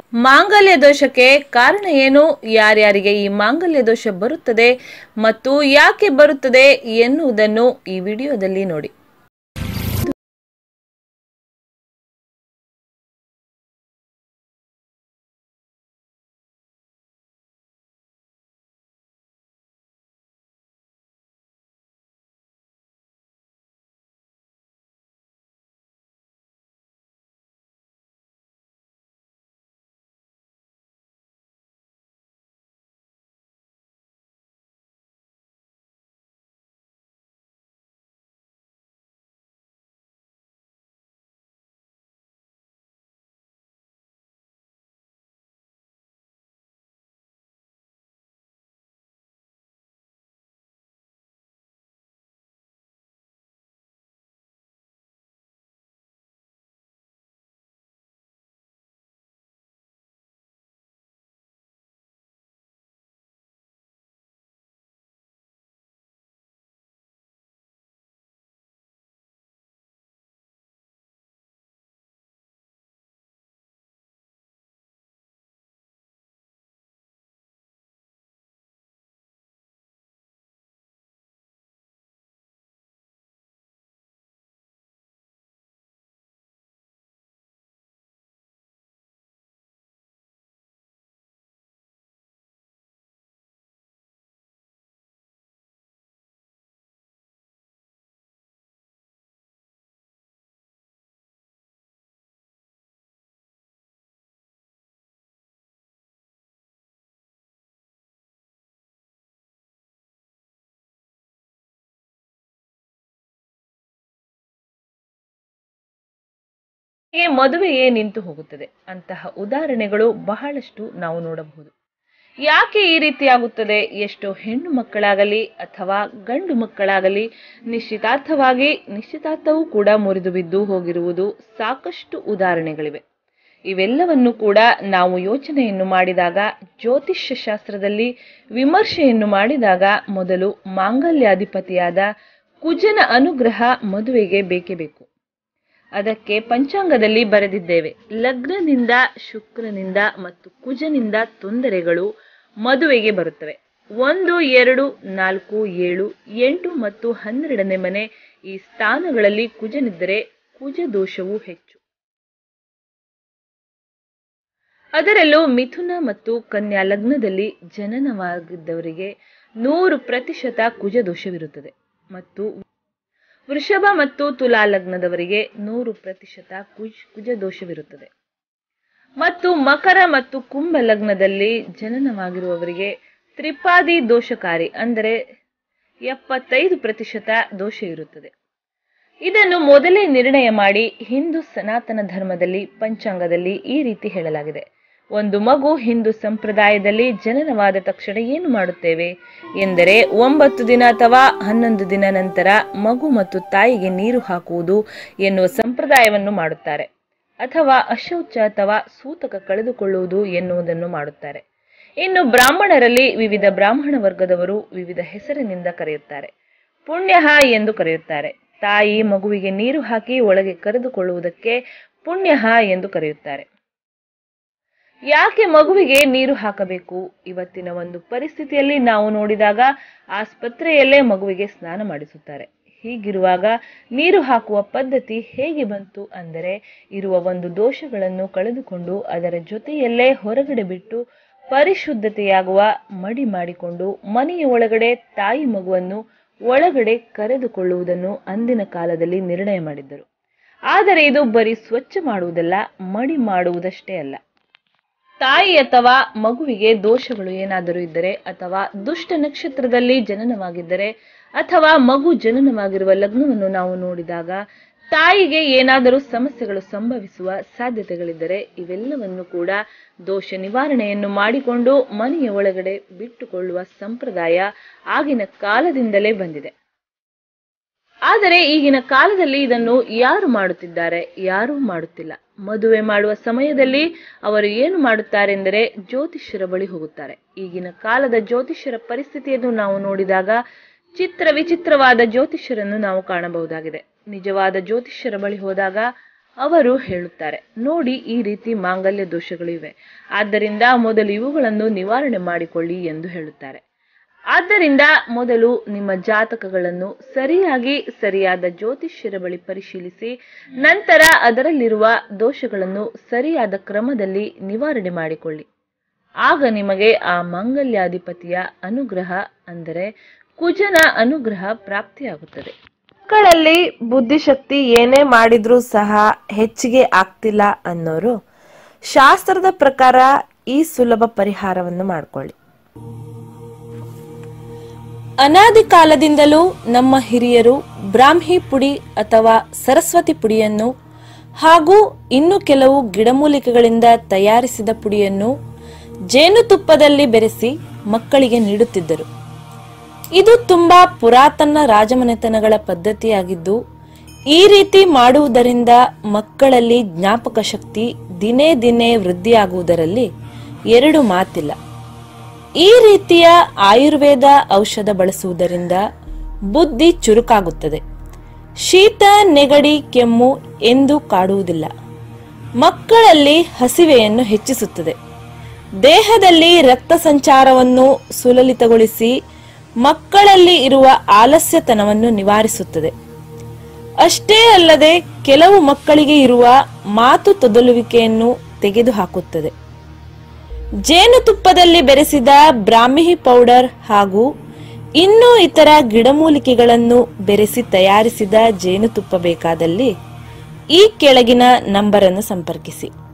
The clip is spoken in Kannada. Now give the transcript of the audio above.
ಮಾಂಗಲ್ಯ ದೋಷಕ್ಕೆ ಕಾರಣ ಏನು ಯಾರ್ಯಾರಿಗೆ ಈ ಮಾಂಗಲ್ಯ ದೋಷ ಬರುತ್ತದೆ ಮತ್ತು ಯಾಕೆ ಬರುತ್ತದೆ ಎನ್ನುವುದನ್ನು ಈ ವಿಡಿಯೋದಲ್ಲಿ ನೋಡಿ ಹೀಗೆ ಮದುವೆಯೇ ನಿಂತು ಹೋಗುತ್ತದೆ ಅಂತಹ ಉದಾಹರಣೆಗಳು ಬಹಳಷ್ಟು ನಾವು ನೋಡಬಹುದು ಯಾಕೆ ಈ ರೀತಿ ಆಗುತ್ತದೆ ಎಷ್ಟೋ ಹೆಣ್ಣು ಮಕ್ಕಳಾಗಲಿ ಅಥವಾ ಗಂಡು ಮಕ್ಕಳಾಗಲಿ ನಿಶ್ಚಿತಾರ್ಥವಾಗಿ ನಿಶ್ಚಿತಾರ್ಥವೂ ಕೂಡ ಮುರಿದು ಬಿದ್ದು ಹೋಗಿರುವುದು ಸಾಕಷ್ಟು ಉದಾಹರಣೆಗಳಿವೆ ಇವೆಲ್ಲವನ್ನು ಕೂಡ ನಾವು ಯೋಚನೆಯನ್ನು ಮಾಡಿದಾಗ ಜ್ಯೋತಿಷ್ಯ ಶಾಸ್ತ್ರದಲ್ಲಿ ವಿಮರ್ಶೆಯನ್ನು ಮಾಡಿದಾಗ ಮೊದಲು ಮಾಂಗಲ್ಯಾಧಿಪತಿಯಾದ ಕುಜನ ಅನುಗ್ರಹ ಮದುವೆಗೆ ಬೇಕೇ ಬೇಕು ಅದಕ್ಕೆ ಪಂಚಾಂಗದಲ್ಲಿ ಬರೆದಿದ್ದೇವೆ ಲಗ್ನದಿಂದ ಶುಕ್ರನಿಂದ ಮತ್ತು ಕುಜನಿಂದ ತೊಂದರೆಗಳು ಮದುವೆಗೆ ಬರುತ್ತವೆ ಒಂದು ಎರಡು ನಾಲ್ಕು ಏಳು ಎಂಟು ಮತ್ತು ಹನ್ನೆರಡನೇ ಮನೆ ಈ ಸ್ಥಾನಗಳಲ್ಲಿ ಕುಜನಿದ್ದರೆ ಕುಜ ದೋಷವು ಹೆಚ್ಚು ಅದರಲ್ಲೂ ಮಿಥುನ ಮತ್ತು ಕನ್ಯಾ ಲಗ್ನದಲ್ಲಿ ಜನನವಾಗಿದ್ದವರಿಗೆ ನೂರು ಪ್ರತಿಶತ ಕುಜ ದೋಷವಿರುತ್ತದೆ ಮತ್ತು ವೃಷಭ ಮತ್ತು ತುಲಾ ಲಗ್ನದವರಿಗೆ ನೂರು ಪ್ರತಿಶತ ಕುಜ್ ಕುಜ ದೋಷವಿರುತ್ತದೆ ಮತ್ತು ಮಕರ ಮತ್ತು ಕುಂಭ ಲಗ್ನದಲ್ಲಿ ಜನನವಾಗಿರುವವರಿಗೆ ತ್ರಿಪಾದಿ ದೋಷಕಾರಿ ಅಂದರೆ ಎಪ್ಪತ್ತೈದು ಪ್ರತಿಶತ ದೋಷ ಇರುತ್ತದೆ ಇದನ್ನು ಮೊದಲೇ ನಿರ್ಣಯ ಮಾಡಿ ಹಿಂದೂ ಸನಾತನ ಧರ್ಮದಲ್ಲಿ ಪಂಚಾಂಗದಲ್ಲಿ ಈ ರೀತಿ ಹೇಳಲಾಗಿದೆ ಒಂದು ಮಗು ಹಿಂದೂ ಸಂಪ್ರದಾಯದಲ್ಲಿ ಜನನವಾದ ತಕ್ಷಣ ಏನು ಮಾಡುತ್ತೇವೆ ಎಂದರೆ ಒಂಬತ್ತು ದಿನ ಅಥವಾ ಹನ್ನೊಂದು ದಿನ ನಂತರ ಮಗು ಮತ್ತು ತಾಯಿಗೆ ನೀರು ಹಾಕುವುದು ಎನ್ನುವ ಸಂಪ್ರದಾಯವನ್ನು ಮಾಡುತ್ತಾರೆ ಅಥವಾ ಅಶೌಚ ಅಥವಾ ಸೂತಕ ಕಳೆದುಕೊಳ್ಳುವುದು ಎನ್ನುವುದನ್ನು ಮಾಡುತ್ತಾರೆ ಇನ್ನು ಬ್ರಾಹ್ಮಣರಲ್ಲಿ ವಿವಿಧ ಬ್ರಾಹ್ಮಣ ವರ್ಗದವರು ವಿವಿಧ ಹೆಸರಿನಿಂದ ಕರೆಯುತ್ತಾರೆ ಪುಣ್ಯಹ ಎಂದು ಕರೆಯುತ್ತಾರೆ ತಾಯಿ ಮಗುವಿಗೆ ನೀರು ಹಾಕಿ ಒಳಗೆ ಕರೆದುಕೊಳ್ಳುವುದಕ್ಕೆ ಪುಣ್ಯಹ ಎಂದು ಕರೆಯುತ್ತಾರೆ ಯಾಕೆ ಮಗುವಿಗೆ ನೀರು ಹಾಕಬೇಕು ಇವತ್ತಿನ ಒಂದು ಪರಿಸ್ಥಿತಿಯಲ್ಲಿ ನಾವು ನೋಡಿದಾಗ ಆಸ್ಪತ್ರೆಯಲ್ಲೇ ಮಗುವಿಗೆ ಸ್ನಾನ ಮಾಡಿಸುತ್ತಾರೆ ಹೀಗಿರುವಾಗ ನೀರು ಹಾಕುವ ಪದ್ಧತಿ ಹೇಗೆ ಬಂತು ಅಂದರೆ ಇರುವ ಒಂದು ದೋಷಗಳನ್ನು ಕಳೆದುಕೊಂಡು ಅದರ ಜೊತೆಯಲ್ಲೇ ಹೊರಗಡೆ ಬಿಟ್ಟು ಪರಿಶುದ್ಧತೆಯಾಗುವ ಮಡಿ ಮಾಡಿಕೊಂಡು ಮನೆಯ ಒಳಗಡೆ ತಾಯಿ ಮಗುವನ್ನು ಒಳಗಡೆ ಕರೆದುಕೊಳ್ಳುವುದನ್ನು ಅಂದಿನ ಕಾಲದಲ್ಲಿ ನಿರ್ಣಯ ಮಾಡಿದ್ದರು ಆದರೆ ಇದು ಬರೀ ಸ್ವಚ್ಛ ಮಾಡುವುದಲ್ಲ ಮಡಿ ಮಾಡುವುದಷ್ಟೇ ಅಲ್ಲ ತಾಯಿ ಅಥವಾ ಮಗುವಿಗೆ ದೋಷಗಳು ಏನಾದರೂ ಇದ್ದರೆ ಅಥವಾ ದುಷ್ಟ ನಕ್ಷತ್ರದಲ್ಲಿ ಜನನವಾಗಿದ್ದರೆ ಅಥವಾ ಮಗು ಜನನವಾಗಿರುವ ಲಗ್ನವನ್ನು ನಾವು ನೋಡಿದಾಗ ತಾಯಿಗೆ ಏನಾದರೂ ಸಮಸ್ಯೆಗಳು ಸಂಭವಿಸುವ ಸಾಧ್ಯತೆಗಳಿದ್ದರೆ ಇವೆಲ್ಲವನ್ನು ಕೂಡ ದೋಷ ನಿವಾರಣೆಯನ್ನು ಮಾಡಿಕೊಂಡು ಮನೆಯ ಒಳಗಡೆ ಬಿಟ್ಟುಕೊಳ್ಳುವ ಸಂಪ್ರದಾಯ ಆಗಿನ ಕಾಲದಿಂದಲೇ ಬಂದಿದೆ ಆದರೆ ಈಗಿನ ಕಾಲದಲ್ಲಿ ಇದನ್ನು ಯಾರು ಮಾಡುತ್ತಿದ್ದಾರೆ ಯಾರೂ ಮಾಡುತ್ತಿಲ್ಲ ಮದುವೆ ಮಾಡುವ ಸಮಯದಲ್ಲಿ ಅವರು ಏನು ಮಾಡುತ್ತಾರೆಂದರೆ ಜ್ಯೋತಿಷ್ಯರ ಬಳಿ ಹೋಗುತ್ತಾರೆ ಈಗಿನ ಕಾಲದ ಜ್ಯೋತಿಷ್ಯರ ಪರಿಸ್ಥಿತಿಯನ್ನು ನಾವು ನೋಡಿದಾಗ ಚಿತ್ರ ವಿಚಿತ್ರವಾದ ಜ್ಯೋತಿಷ್ಯರನ್ನು ನಾವು ಕಾಣಬಹುದಾಗಿದೆ ನಿಜವಾದ ಜ್ಯೋತಿಷ್ಯರ ಬಳಿ ಹೋದಾಗ ಅವರು ಹೇಳುತ್ತಾರೆ ನೋಡಿ ಈ ರೀತಿ ಮಾಂಗಲ್ಯ ದೋಷಗಳಿವೆ ಆದ್ದರಿಂದ ಮೊದಲು ಇವುಗಳನ್ನು ನಿವಾರಣೆ ಮಾಡಿಕೊಳ್ಳಿ ಎಂದು ಹೇಳುತ್ತಾರೆ ಆದ್ದರಿಂದ ಮೊದಲು ನಿಮ್ಮ ಜಾತಕಗಳನ್ನು ಸರಿಯಾಗಿ ಸರಿಯಾದ ಜ್ಯೋತಿಷ್ಯರ ಬಳಿ ಪರಿಶೀಲಿಸಿ ನಂತರ ಅದರಲ್ಲಿರುವ ದೋಷಗಳನ್ನು ಸರಿಯಾದ ಕ್ರಮದಲ್ಲಿ ನಿವಾರಣೆ ಮಾಡಿಕೊಳ್ಳಿ ಆಗ ನಿಮಗೆ ಆ ಮಂಗಲ್ಯಾಧಿಪತಿಯ ಅನುಗ್ರಹ ಅಂದರೆ ಕುಜನ ಅನುಗ್ರಹ ಪ್ರಾಪ್ತಿಯಾಗುತ್ತದೆ ಮಕ್ಕಳಲ್ಲಿ ಬುದ್ಧಿಶಕ್ತಿ ಏನೇ ಮಾಡಿದ್ರೂ ಸಹ ಹೆಚ್ಚಿಗೆ ಆಗ್ತಿಲ್ಲ ಅನ್ನೋರು ಶಾಸ್ತ್ರದ ಪ್ರಕಾರ ಈ ಸುಲಭ ಪರಿಹಾರವನ್ನು ಮಾಡ್ಕೊಳ್ಳಿ ಅನಾದಿ ಕಾಲದಿಂದಲೂ ನಮ್ಮ ಹಿರಿಯರು ಬ್ರಾಹ್ಮಿ ಪುಡಿ ಅಥವಾ ಸರಸ್ವತಿ ಪುಡಿಯನ್ನು ಹಾಗೂ ಇನ್ನು ಕೆಲವು ಗಿಡಮೂಲಿಕೆಗಳಿಂದ ತಯಾರಿಸಿದ ಪುಡಿಯನ್ನು ಜೇನುತುಪ್ಪದಲ್ಲಿ ಬೆರೆಸಿ ಮಕ್ಕಳಿಗೆ ನೀಡುತ್ತಿದ್ದರು ಇದು ತುಂಬಾ ಪುರಾತನ ರಾಜಮನೆತನಗಳ ಪದ್ಧತಿಯಾಗಿದ್ದು ಈ ರೀತಿ ಮಾಡುವುದರಿಂದ ಮಕ್ಕಳಲ್ಲಿ ಜ್ಞಾಪಕ ಶಕ್ತಿ ದಿನೇ ದಿನೇ ವೃದ್ಧಿಯಾಗುವುದರಲ್ಲಿ ಎರಡು ಮಾತಿಲ್ಲ ಈ ರೀತಿಯ ಆಯುರ್ವೇದ ಔಷಧ ಬಳಸುವುದರಿಂದ ಬುದ್ಧಿ ಚುರುಕಾಗುತ್ತದೆ ಶೀತ ನೆಗಡಿ ಕೆಮ್ಮು ಎಂದು ಕಾಡುವುದಿಲ್ಲ ಮಕ್ಕಳಲ್ಲಿ ಹಸಿವೆಯನ್ನು ಹೆಚ್ಚಿಸುತ್ತದೆ ದೇಹದಲ್ಲಿ ರಕ್ತ ಸಂಚಾರವನ್ನು ಸುಲಲಿತಗೊಳಿಸಿ ಮಕ್ಕಳಲ್ಲಿ ಇರುವ ಆಲಸ್ಯತನವನ್ನು ನಿವಾರಿಸುತ್ತದೆ ಅಷ್ಟೇ ಅಲ್ಲದೆ ಕೆಲವು ಮಕ್ಕಳಿಗೆ ಇರುವ ಮಾತು ತೊದಲುವಿಕೆಯನ್ನು ತೆಗೆದುಹಾಕುತ್ತದೆ ಜೇನುತುಪ್ಪದಲ್ಲಿ ಬೆರೆಸಿದ ಬ್ರಾಹ್ಮಿ ಪೌಡರ್ ಹಾಗೂ ಇನ್ನೂ ಇತರ ಗಿಡಮೂಲಿಕೆಗಳನ್ನು ಬೆರೆಸಿ ತಯಾರಿಸಿದ ಜೇನುತುಪ್ಪ ಬೇಕಾದಲ್ಲಿ ಈ ಕೆಳಗಿನ ನಂಬರನ್ನು ಸಂಪರ್ಕಿಸಿ